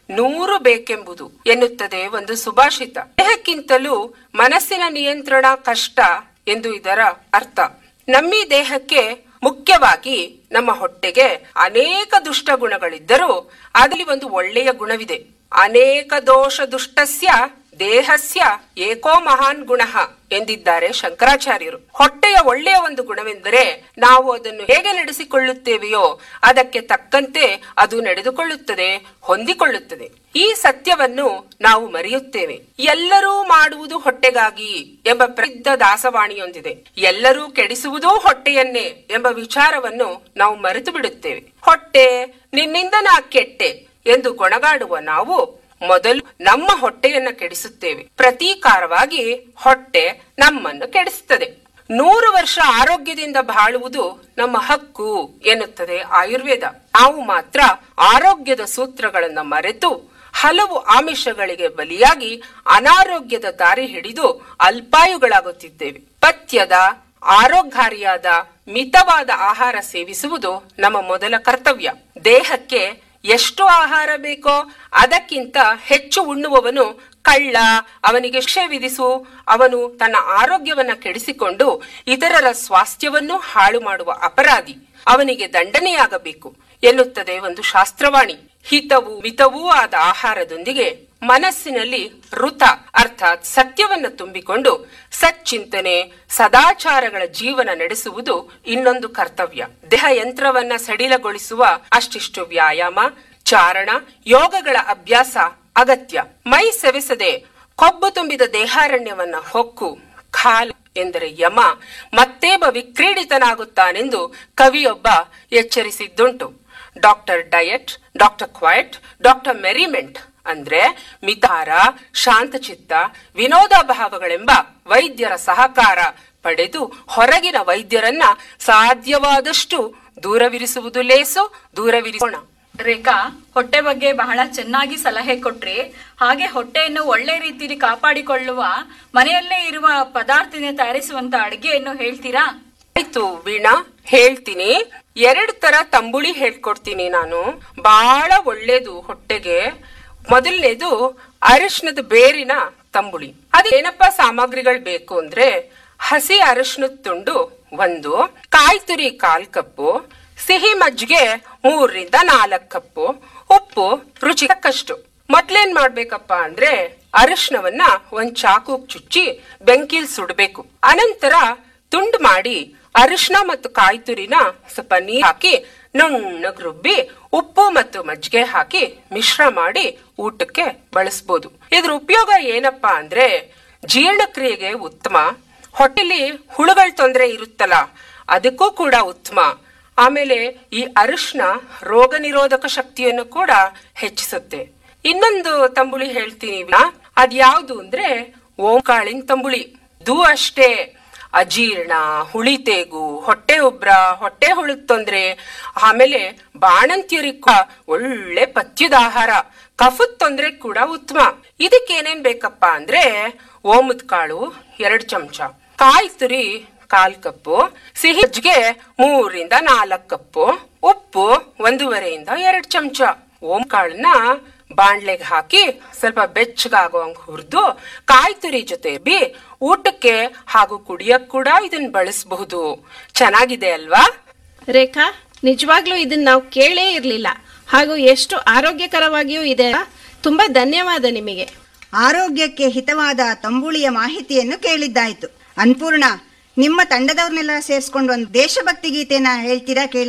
ನೂರು ಬೇಕೆಂಬುದು ಎನ್ನುತ್ತದೆ ಒಂದು ಸುಭಾಷಿತ ದೇಹಕ್ಕಿಂತಲೂ ಮನಸ್ಸಿನ ನಿಯಂತ್ರಣ ಕಷ್ಟ ಎಂದು ಇದರ ಅರ್ಥ ನಮ್ಮಿ ದೇಹಕ್ಕೆ ಮುಖ್ಯವಾಗಿ ನಮ್ಮ ಹೊಟ್ಟೆಗೆ ಅನೇಕ ದುಷ್ಟ ಗುಣಗಳಿದ್ದರೂ ಅದರಲ್ಲಿ ಒಂದು ಒಳ್ಳೆಯ ಗುಣವಿದೆ ಅನೇಕ ದೋಷ ದುಷ್ಟಸ್ಯ ದೇಹಸ್ಯ ಏಕೋ ಮಹಾನ್ ಗುಣ ಎಂದಿದ್ದಾರೆ ಶಂಕರಾಚಾರ್ಯರು ಹೊಟ್ಟೆಯ ಒಳ್ಳೆಯ ಒಂದು ಗುಣವೆಂದರೆ ನಾವು ಅದನ್ನು ಹೇಗೆ ನಡೆಸಿಕೊಳ್ಳುತ್ತೇವೆಯೋ ಅದಕ್ಕೆ ತಕ್ಕಂತೆ ಅದು ನಡೆದುಕೊಳ್ಳುತ್ತದೆ ಹೊಂದಿಕೊಳ್ಳುತ್ತದೆ ಈ ಸತ್ಯವನ್ನು ನಾವು ಮರೆಯುತ್ತೇವೆ ಎಲ್ಲರೂ ಮಾಡುವುದು ಹೊಟ್ಟೆಗಾಗಿ ಎಂಬ ಪ್ರಸಿದ್ಧ ದಾಸವಾಣಿಯೊಂದಿದೆ ಎಲ್ಲರೂ ಕೆಡಿಸುವುದೂ ಹೊಟ್ಟೆಯನ್ನೇ ಎಂಬ ವಿಚಾರವನ್ನು ನಾವು ಮರೆತು ಬಿಡುತ್ತೇವೆ ಹೊಟ್ಟೆ ನಿನ್ನಿಂದ ನಾ ಕೆಟ್ಟೆ ಎಂದು ಗೊಣಗಾಡುವ ನಾವು ಮೊದಲು ನಮ್ಮ ಹೊಟ್ಟೆಯನ್ನ ಕೆಡಿಸುತ್ತೇವೆ ಪ್ರತೀಕಾರವಾಗಿ ಹೊಟ್ಟೆ ನಮ್ಮನ್ನು ಕೆಡಿಸುತ್ತದೆ ನೂರು ವರ್ಷ ಆರೋಗ್ಯದಿಂದ ಬಾಳುವುದು ನಮ್ಮ ಹಕ್ಕು ಎನ್ನುತ್ತದೆ ಆಯುರ್ವೇದ ನಾವು ಮಾತ್ರ ಆರೋಗ್ಯದ ಸೂತ್ರಗಳನ್ನ ಮರೆತು ಹಲವು ಆಮಿಷಗಳಿಗೆ ಬಲಿಯಾಗಿ ಅನಾರೋಗ್ಯದ ದಾರಿ ಹಿಡಿದು ಅಲ್ಪಾಯುಗಳಾಗುತ್ತಿದ್ದೇವೆ ಪಥ್ಯದ ಆರೋಗ್ಯಾರಿಯಾದ ಮಿತವಾದ ಆಹಾರ ಸೇವಿಸುವುದು ನಮ್ಮ ಮೊದಲ ಕರ್ತವ್ಯ ದೇಹಕ್ಕೆ ಎಷ್ಟು ಆಹಾರ ಬೇಕೋ ಅದಕ್ಕಿಂತ ಹೆಚ್ಚು ಉಣ್ಣುವವನು ಕಳ್ಳ ಅವನಿಗೆ ಶಿಕ್ಷೆ ವಿಧಿಸು ಅವನು ತನ್ನ ಆರೋಗ್ಯವನ್ನ ಕೆಡಿಸಿಕೊಂಡು ಇತರರ ಸ್ವಾಸ್ಥ್ಯವನ್ನು ಹಾಳು ಮಾಡುವ ಅಪರಾಧಿ ಅವನಿಗೆ ದಂಡನೆಯಾಗಬೇಕು ಎನ್ನುತ್ತದೆ ಒಂದು ಶಾಸ್ತ್ರವಾಣಿ ಹಿತವೂ ಮಿತವೂ ಆದ ಆಹಾರದೊಂದಿಗೆ ಮನಸ್ಸಿನಲ್ಲಿ ಋತ ಅರ್ಥಾತ್ ಸತ್ಯವನ್ನ ತುಂಬಿಕೊಂಡು ಸಚ್ಚಿಂತನೆ ಸದಾಚಾರಗಳ ಜೀವನ ನಡೆಸುವುದು ಇನ್ನೊಂದು ಕರ್ತವ್ಯ ದೇಹ ಯಂತ್ರವನ್ನ ಸಡಿಲಗೊಳಿಸುವ ಅಷ್ಟಿಷ್ಟು ವ್ಯಾಯಾಮ ಚಾರಣ ಯೋಗಗಳ ಅಭ್ಯಾಸ ಅಗತ್ಯ ಮೈ ಸೆವೆಸದೆ ಕೊಬ್ಬು ತುಂಬಿದ ದೇಹಾರಣ್ಯವನ್ನ ಹೊಕ್ಕು ಖಾಲ್ ಎಂದರೆ ಯಮ ಮತ್ತೇಬ ವಿಕ್ರೀಡಿತನಾಗುತ್ತಾನೆಂದು ಕವಿಯೊಬ್ಬ ಎಚ್ಚರಿಸಿದ್ದುಂಟು doctor diet doctor quiet doctor merriment ಅಂದ್ರೆ ಮಿತಾರ ಶಾಂತಚಿತ್ತ ವಿನೋದ ಭಾವಗಳೆಂಬ ವೈದ್ಯರ ಸಹಕಾರ ಪಡೆದು ಹೊರಗಿನ ವೈದ್ಯರನ್ನ ಸಾಧ್ಯವಾದಷ್ಟು ದೂರವಿರಿಸುವುದು ಲೇಸು ದೂರವಿರಿಸೋಣ ರೇಖಾ ಹೊಟ್ಟೆ ಬಗ್ಗೆ ಬಹಳ ಚೆನ್ನಾಗಿ ಸಲಹೆ ಕೊಟ್ರಿ ಹಾಗೆ ಹೊಟ್ಟೆಯನ್ನು ಒಳ್ಳೆ ರೀತಿಯಲ್ಲಿ ಕಾಪಾಡಿಕೊಳ್ಳುವ ಮನೆಯಲ್ಲೇ ಇರುವ ಪದಾರ್ಥದಿಂದ ತಯಾರಿಸುವಂತ ಅಡಿಗೆಯನ್ನು ಹೇಳ್ತೀರಾ ಆಯ್ತು ವೀಣಾ ಹೇಳ್ತೀನಿ ಎರಡ್ ತರ ತಂಬುಳಿ ಹೇಳ್ಕೊಡ್ತೀನಿ ನಾನು ಬಹಳ ಒಳ್ಳೇದು ಹೊಟ್ಟೆಗೆ ಮೊದಲನೇದು ಅರಿಶಿನದ ಬೇರಿನ ತಂಬುಳಿ ಅದೇನಪ್ಪ ಸಾಮಗ್ರಿಗಳು ಬೇಕು ಅಂದ್ರೆ ಹಸಿ ಅರಿಶಿನದ ತುಂಡು ಒಂದು ಕಾಯಿ ತುರಿ ಕಾಲ್ ಕಪ್ಪು ಸಿಹಿ ಮಜ್ಜಿಗೆ ಮೂರರಿಂದ ನಾಲ್ಕು ಕಪ್ಪು ಉಪ್ಪು ರುಚಿ ತಕ್ಕಷ್ಟು ಮೊದ್ಲೇನ್ ಮಾಡ್ಬೇಕಪ್ಪ ಅಂದ್ರೆ ಅರಿಶಿನವನ್ನ ಒಂದ್ ಚಾಕು ಚುಚ್ಚಿ ಬೆಂಕಿಲ್ ಸುಡ್ಬೇಕು ಅನಂತರ ತುಂಡು ಮಾಡಿ ಅರಿಶಿನ ಮತ್ತು ಕಾಯಿ ತುರಿನ ಸ್ವಲ್ಪ ನೀರ್ ಹಾಕಿ ನುಣ್ಣಗ್ ರುಬ್ಬಿ ಉಪ್ಪು ಮತ್ತು ಮಜ್ಜಿಗೆ ಹಾಕಿ ಮಿಶ್ರ ಮಾಡಿ ಊಟಕ್ಕೆ ಬಳಸ್ಬೋದು ಇದ್ರ ಉಪಯೋಗ ಏನಪ್ಪಾ ಅಂದ್ರೆ ಜೀರ್ಣಕ್ರಿಯೆಗೆ ಉತ್ತಮ ಹೊಟ್ಟೆಲಿ ಹುಳುಗಳ ತೊಂದರೆ ಇರುತ್ತಲ್ಲ ಅದಕ್ಕೂ ಕೂಡ ಉತ್ತಮ ಆಮೇಲೆ ಈ ಅರಿಶಿನ ರೋಗ ನಿರೋಧಕ ಶಕ್ತಿಯನ್ನು ಕೂಡ ಹೆಚ್ಚಿಸುತ್ತೆ ಇನ್ನೊಂದು ತಂಬುಳಿ ಹೇಳ್ತೀನಿ ಅದ್ಯಾವ್ದು ಅಂದ್ರೆ ಓಂಕಾಳಿನ ತಂಬುಳಿ ಇದು ಅಷ್ಟೇ ಅಜೀರ್ಣ ಹುಳಿತೇಗು ಹೊಟ್ಟೆ ಉಬ್ರ ಹೊಟ್ಟೆ ಹುಳದ ತೊಂದ್ರೆ ಆಮೇಲೆ ಬಾಣಂತಿಯರಿಗ ಒಳ್ಳೆ ಪಥ್ಯದ ಆಹಾರ ಕಫದ ತೊಂದ್ರೆ ಕೂಡ ಉತ್ತಮ ಇದಕ್ಕೆ ಏನೇನ್ ಬೇಕಪ್ಪ ಅಂದ್ರೆ ಓಮದ್ ಕಾಳು ಎರಡ್ ಚಮಚ ಕಾಯಿ ತುರಿ ಕಾಲ್ ಕಪ್ಪು ಸಿಹಿ ಮಜ್ಜಿಗೆ ಮೂರಿಂದ ನಾಲ್ಕು ಕಪ್ಪು ಉಪ್ಪು ಒಂದೂವರೆಯಿಂದ ಎರಡ್ ಚಮಚ ಓಂ ಕಾಳನ್ನ ಬಾಣ್ಲೆಗೆ ಹಾಕಿ ಸ್ವಲ್ಪ ಬೆಚ್ಚಗಾಗುವಂಗ್ ಹುರಿದು ಕಾಯಿ ತುರಿ ಜೊತೆ ಬಿ ಊಟಕ್ಕೆ ಹಾಗೂ ಕುಡಿಯಕ್ ಕೂಡ ಇದನ್ನ ಬಳಸಬಹುದು ಚೆನ್ನಾಗಿದೆ ಅಲ್ವಾ ರೇಖಾ ನಿಜವಾಗ್ಲೂ ಇದನ್ನ ನಾವು ಕೇಳೇ ಇರ್ಲಿಲ್ಲ ಹಾಗೂ ಎಷ್ಟು ಆರೋಗ್ಯಕರವಾಗಿಯೂ ಇದೆ ತುಂಬಾ ಧನ್ಯವಾದ ನಿಮಗೆ ಆರೋಗ್ಯಕ್ಕೆ ಹಿತವಾದ ತಂಬುಳಿಯ ಮಾಹಿತಿಯನ್ನು ಕೇಳಿದ್ದಾಯ್ತು ಅನ್ಪೂರ್ಣ ನಿಮ್ಮ ತಂಡದವ್ರನ್ನೆಲ್ಲ ಸೇರಿಸ್ಕೊಂಡು ಒಂದು ದೇಶಭಕ್ತಿ ಗೀತೆನ ಹೇಳ್ತೀರಾ ಕೇಳ